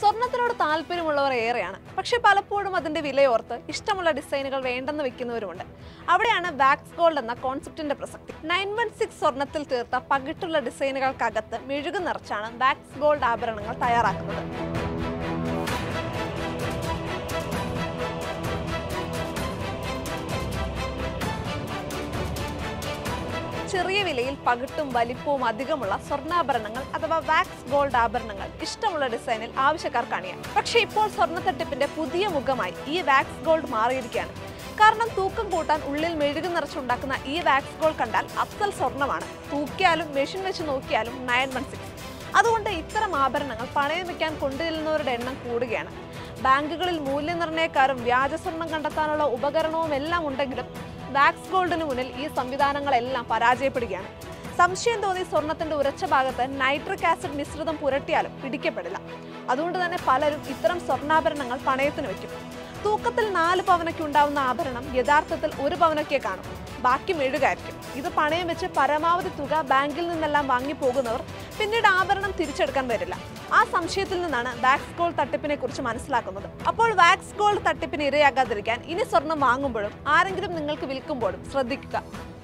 സ്വർണത്തിനോട് താല്പര്യമുള്ളവർ ഏറെയാണ് പക്ഷെ പലപ്പോഴും അതിന്റെ വിലയോർത്ത് ഇഷ്ടമുള്ള ഡിസൈനുകൾ വേണ്ടെന്ന് വെക്കുന്നവരുമുണ്ട് അവിടെയാണ് വാക്സ് ഗോൾഡ് എന്ന കോൺസെപ്റ്റിന്റെ പ്രസക്തി നയൻ വൺ സിക്സ് സ്വർണത്തിൽ തീർത്ത പകിട്ടുള്ള ഡിസൈനുകൾക്കകത്ത് മെഴുകു നിറച്ചാണ് വാക്സ് ഗോൾഡ് ആഭരണങ്ങൾ തയ്യാറാക്കുന്നത് ചെറിയ വിലയിൽ പകിട്ടും വലിപ്പവും അധികമുള്ള സ്വർണ്ണാഭരണങ്ങൾ അഥവാ വാക്സ് ഗോൾഡ് ആഭരണങ്ങൾ ഇഷ്ടമുള്ള ഡിസൈനിൽ ആവശ്യക്കാർക്ക് അണിയാം പക്ഷേ ഇപ്പോൾ സ്വർണ്ണത്തട്ടിപ്പിന്റെ പുതിയ മുഖമായി ഈ വാക്സ് ഗോൾഡ് മാറിയിരിക്കുകയാണ് കാരണം തൂക്കം കൂട്ടാൻ ഉള്ളിൽ മെഴുകു നിറച്ചുണ്ടാക്കുന്ന ഈ വാക്സ് ഗോൾഡ് കണ്ടാൽ അസൽ സ്വർണ്ണമാണ് തൂക്കിയാലും മെഷീൻ വെച്ച് നോക്കിയാലും നയൻ വൺ സിക്സ് അതുകൊണ്ട് ഇത്തരം ആഭരണങ്ങൾ പണയം വെക്കാൻ കൊണ്ടുചെല്ലുന്നവരുടെ എണ്ണം കൂടുകയാണ് ബാങ്കുകളിൽ മൂല്യനിർണ്ണയക്കാരും വ്യാജ സ്വർണം കണ്ടെത്താനുള്ള ഉപകരണവും എല്ലാം ഉണ്ടെങ്കിലും വാക്സ് ഗോൾഡിന് മുന്നിൽ ഈ സംവിധാനങ്ങളെല്ലാം പരാജയപ്പെടുകയാണ് സംശയം തോന്നി സ്വർണത്തിന്റെ ഉരച്ച ഭാഗത്ത് നൈട്രിക് ആസിഡ് മിശ്രിതം പുരട്ടിയാലും പിടിക്കപ്പെടില്ല അതുകൊണ്ട് തന്നെ പലരും ഇത്തരം സ്വർണ്ണാഭരണങ്ങൾ പണയത്തിന് വയ്ക്കും തൂക്കത്തിൽ നാല് പവനൊക്കെ ഉണ്ടാവുന്ന ആഭരണം യഥാർത്ഥത്തിൽ ഒരു പവനൊക്കെ കാണും ബാക്കി മെഴുകായിരിക്കും ഇത് പണയം വെച്ച് പരമാവധി തുക ബാങ്കിൽ നിന്നെല്ലാം വാങ്ങി പോകുന്നവർ പിന്നീട് ആഭരണം തിരിച്ചെടുക്കാൻ വരില്ല ആ സംശയത്തിൽ നിന്നാണ് വാക്സ് ഗോൾഡ് തട്ടിപ്പിനെ കുറിച്ച് മനസ്സിലാക്കുന്നത് അപ്പോൾ വാക്സ് ഗോൾഡ് തട്ടിപ്പിന് ഇരയാകാതിരിക്കാൻ ഇനി സ്വർണം വാങ്ങുമ്പോഴും ആരെങ്കിലും നിങ്ങൾക്ക് വിൽക്കുമ്പോഴും ശ്രദ്ധിക്കുക